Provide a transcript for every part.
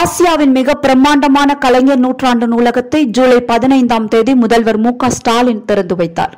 ஆசியாவின் மிக பிரம்மாண்டமான கலைஞர் நூற்றாண்டு நூலகத்தை ஜூலை பதினைந்தாம் தேதி முதல்வர் மு க ஸ்டாலின் திறந்து வைத்தார்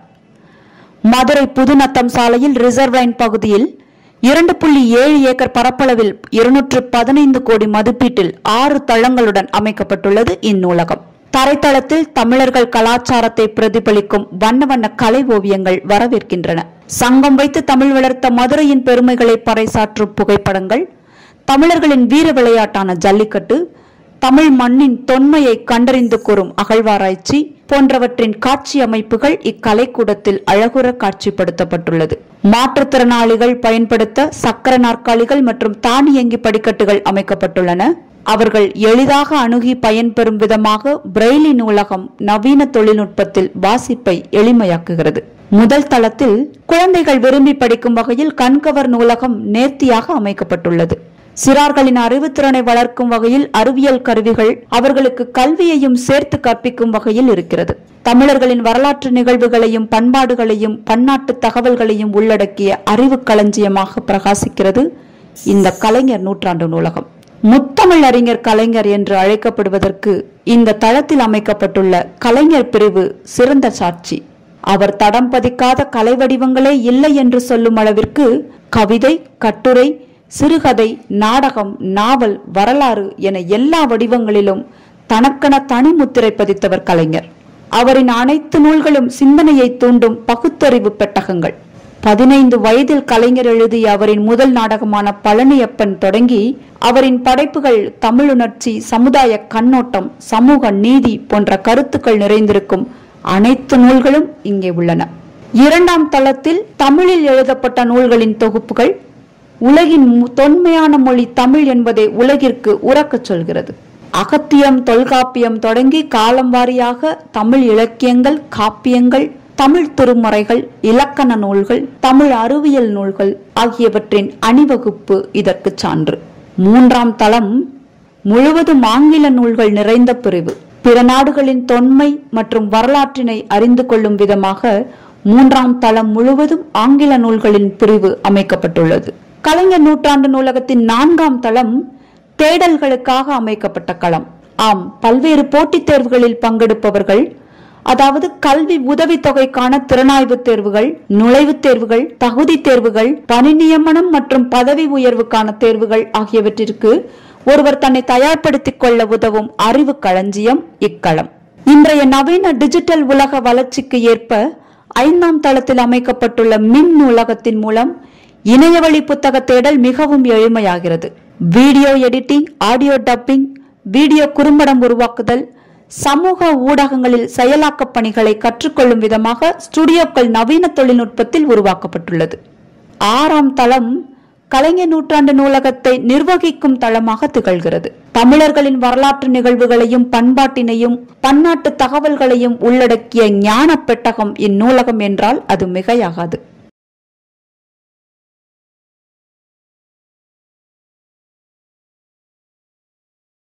மதுரை புதுநத்தம் சாலையில் ரிசர்வ் லைன் பகுதியில் இரண்டு புள்ளி ஏழு ஏக்கர் பரப்பளவில் இருநூற்று பதினைந்து கோடி மதிப்பீட்டில் ஆறு தளங்களுடன் அமைக்கப்பட்டுள்ளது இந்நூலகம் தரைத்தளத்தில் தமிழர்கள் கலாச்சாரத்தை பிரதிபலிக்கும் வண்ண வண்ண கலை ஓவியங்கள் வரவேற்கின்றன சங்கம் வைத்து தமிழ் வளர்த்த மதுரையின் பெருமைகளை பறைசாற்றும் புகைப்படங்கள் தமிழர்களின் வீர விளையாட்டான ஜல்லிக்கட்டு தமிழ் மண்ணின் தொன்மையை கண்டறிந்து கூறும் அகழ்வாராய்ச்சி போன்றவற்றின் காட்சி அமைப்புகள் இக்கலைக்கூடத்தில் அழகுற காட்சிப்படுத்தப்பட்டுள்ளது மாற்றுத்திறனாளிகள் பயன்படுத்த சக்கர நாற்காலிகள் மற்றும் தானியங்கி படிக்கட்டுகள் அமைக்கப்பட்டுள்ளன அவர்கள் எளிதாக அணுகி பயன்பெறும் விதமாக பிரெய்லி நூலகம் நவீன தொழில்நுட்பத்தில் வாசிப்பை எளிமையாக்குகிறது முதல் தளத்தில் குழந்தைகள் விரும்பி படிக்கும் வகையில் கண்கவர் நூலகம் நேர்த்தியாக அமைக்கப்பட்டுள்ளது சிறார்களின் அறிவுத்திறனை வளர்க்கும் வகையில் அறிவியல் கருவிகள் அவர்களுக்கு கல்வியையும் சேர்த்து கற்பிக்கும் வகையில் இருக்கிறது தமிழர்களின் வரலாற்று நிகழ்வுகளையும் பண்பாடுகளையும் பன்னாட்டு தகவல்களையும் உள்ளடக்கிய அறிவு களஞ்சியமாக பிரகாசிக்கிறது இந்த கலைஞர் நூற்றாண்டு நூலகம் முத்தமிழ் அறிஞர் கலைஞர் என்று அழைக்கப்படுவதற்கு இந்த தளத்தில் அமைக்கப்பட்டுள்ள கலைஞர் பிரிவு சிறந்த சாட்சி அவர் தடம் பதிக்காத கலை வடிவங்களே இல்லை என்று சொல்லும் அளவிற்கு கவிதை கட்டுரை சிறுகதை நாடகம் நாவல் வரலாறு என எல்லா வடிவங்களிலும் தனக்கென தனி முத்திரை பதித்தவர் கலைஞர் அவரின் அனைத்து நூல்களும் சிந்தனையை தூண்டும் பகுத்தறிவு பெட்டகங்கள் பதினைந்து வயதில் கலைஞர் எழுதிய அவரின் முதல் நாடகமான பழனியப்பன் தொடங்கி அவரின் படைப்புகள் தமிழுணர்ச்சி சமுதாய கண்ணோட்டம் சமூக நீதி போன்ற கருத்துக்கள் நிறைந்திருக்கும் அனைத்து நூல்களும் இங்கே உள்ளன இரண்டாம் தளத்தில் தமிழில் எழுதப்பட்ட நூல்களின் தொகுப்புகள் உலகின் மு- தொன்மையான மொழி தமிழ் என்பதை உலகிற்கு உறக்கச் சொல்கிறது அகத்தியம் தொல்காப்பியம் தொடங்கி காலம் வாரியாக தமிழ் இலக்கியங்கள் காப்பியங்கள் தமிழ் திருமறைகள் இலக்கண நூல்கள் தமிழ் அறிவியல் நூல்கள் ஆகியவற்றின் அணிவகுப்பு இதற்கு சான்று மூன்றாம் தளம் முழுவதும் ஆங்கில நூல்கள் நிறைந்த பிரிவு பிற நாடுகளின் தொன்மை மற்றும் வரலாற்றினை அறிந்து கொள்ளும் விதமாக மூன்றாம் தளம் முழுவதும் ஆங்கில நூல்களின் பிரிவு அமைக்கப்பட்டுள்ளது கலைஞர் நூற்றாண்டு நூலகத்தின் நான்காம் தளம் தேடல்களுக்காக அமைக்கப்பட்ட களம் ஆம் பல்வேறு போட்டித் தேர்வுகளில் பங்கெடுப்பவர்கள் அதாவது கல்வி உதவித்தொகைக்கான திறனாய்வு தேர்வுகள் நுழைவுத் தேர்வுகள் தகுதி தேர்வுகள் பணி நியமனம் மற்றும் பதவி உயர்வுக்கான தேர்வுகள் ஆகியவற்றிற்கு ஒருவர் தன்னை தயார்படுத்திக் கொள்ள உதவும் அறிவு களஞ்சியம் இக்களம் இன்றைய நவீன டிஜிட்டல் உலக வளர்ச்சிக்கு ஏற்ப ஐந்தாம் தளத்தில் அமைக்கப்பட்டுள்ள மின் நூலகத்தின் மூலம் இணையவழி புத்தக தேடல் மிகவும் எளிமையாகிறது video editing audio dubbing video குறும்படம் உருவாக்குதல் சமூக ஊடகங்களில் செயலாக்க பணிகளை கற்றுக்கொள்ளும் விதமாக ஸ்டுடியோக்கள் நவீன தொழில்நுட்பத்தில் உருவாக்கப்பட்டுள்ளது ஆறாம் தளம் கலைஞர் நூற்றாண்டு நூலகத்தை நிர்வகிக்கும் தளமாக திகழ்கிறது தமிழர்களின் வரலாற்று நிகழ்வுகளையும் பண்பாட்டினையும் பன்னாட்டு தகவல்களையும் உள்ளடக்கிய ஞான பெட்டகம் இந்நூலகம் என்றால் அது மிகையாகாது